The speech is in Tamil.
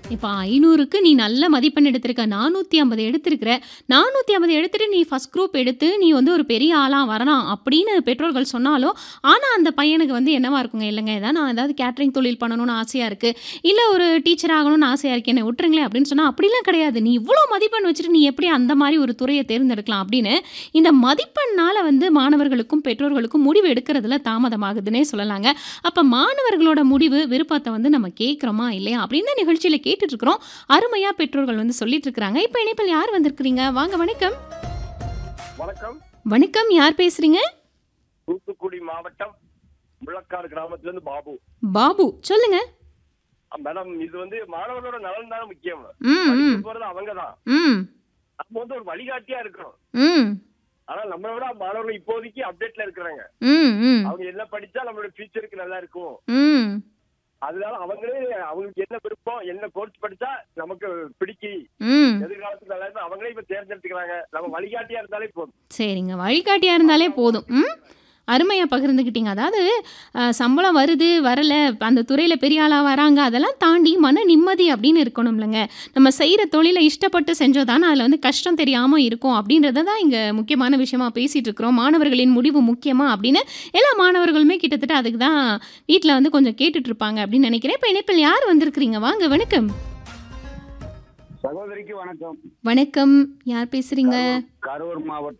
இப்ப 500க்கு நீ நல்ல மதிப்பெண் எடுத்திருக்க. 450 எடுத்திருக்கிற. 450 எடுத்துட்டு நீ ஃபர்ஸ்ட் குரூப் எடுத்து நீ வந்து ஒரு பெரிய ஆளா வரலாம் அப்படின்னு பெற்றோர்கள் சொன்னாலும், ஆனா அந்த பையனுக்கு வந்து என்னவா இருக்குங்க, இல்லங்க ஏதாவது நான் ஏதாவது கேட்டரிங் தொழில் பண்ணணும்னு ஆசையா இருக்கு. இல்ல ஒரு டீச்சர் ஆகணும்னு ஆசையா இருக்கு. என்ன விட்டுருங்களேன் அப்படின்னு சொன்னா, அப்படிலாம் கிடையாது. நீ இவ்ளோ மதிப்பெண் வச்சுட்டு நீ எப்படி அந்த மாரி ஒரு துறைய தேர்ந்தெடுக்கலாம் அப்படின்னு, இந்த மதிப்பெண்ணால வந்து மாணவர்களுக்கும், பெற்றோர்களுக்கும் முடிவு எடுக்கிறதுல தாமதமாகுதுன்னே சொல்லலாங்க. அப்ப மாணவர்களோட முடிவு, விருப்பத்த வந்து நம்ம கேட்கிறோமா இல்லையா? அப்படின்னு தான் நிகழ்ச்சியில கேட்டுட்டு இருக்கிறோம். அருமையா பெற்றோர்கள் வந்து சொல்லிட்டு இருக்கிறாங்க. இப்ப இணைப்பில் யார் வந்திருக்கிறீங்க? வாங்க வணக்கம். வணக்கம் வணக்கம். யார் பேசுறீங்க? தூத்துக்குடி மாவட்டம் முள்ளக்காடு கிராமத்துல இருந்து பாபு பாபு. சொல்லுங்க. அஹ் மேடம் இது வந்து மாணவர்களோட நலன் தானே முக்கியம் ம், ம், படிக்க போறது அவங்க தான் ம், நம்ம வந்து ஒரு வழிகாட்டியா இருக்கிறோம் ம், ஆனா நம்மளை விட மாணவர்கள் இப்போதைக்கு அப்டேட்ல இருக்கிறாங்க ம், ம், அவங்க என்ன படிச்சா நம்மளோட ஃபியூச்சருக்கு நல்லா இருக்கும் ம். அதனால அவங்களே அவங்களுக்கு என்ன விருப்பம் என்ன கோர்ஸ் படிச்சா நமக்கு பிடிக்கி ம். எதிர்காலத்துக்கு நல்லா இருக்கும் அவங்களே இப்ப தேர்ந்தெடுத்துக்கிறாங்க நம்ம வழிகாட்டியா இருந்தாலே போதும் சரிங்க. வழிகாட்டியா இருந்தாலே போதும். ம். அருமையா பகிர்ந்துக்கிட்டீங்க. அதாவது அ சம்பளம் வருது, வரல, அந்த துறையில பெரிய ஆளா வராங்க, அதெல்லாம் தாண்டி மன நிம்மதி அப்படின்னு இருக்கணும்லங்க. நம்ம செய்ற தொழில இஷ்டப்பட்டு செஞ்சா தானே அதில வந்து கஷ்டம் தெரியாம இருக்கும் அப்படின்றத தான் இங்க முக்கியமான விஷயமா பேசிட்டு இருக்கிறோம். மாணவர்களின் முடிவு முக்கியமா அப்படின்னு எல்லா மாணவர்களுமே கிட்டத்தட்ட அதுக்கு தான் வீட்ல வந்து கொஞ்சம் கேட்டுட்டு இருப்பாங்க அப்படின்னு நினைக்கிறேன். இப்ப இணைப்பில் யார் வந்திருக்கிறீங்க? வாங்க வணக்கம். சகோதரிக்கு வணக்கம் வணக்கம். யார் பேசுறீங்க? கரூர் மாவட்டம்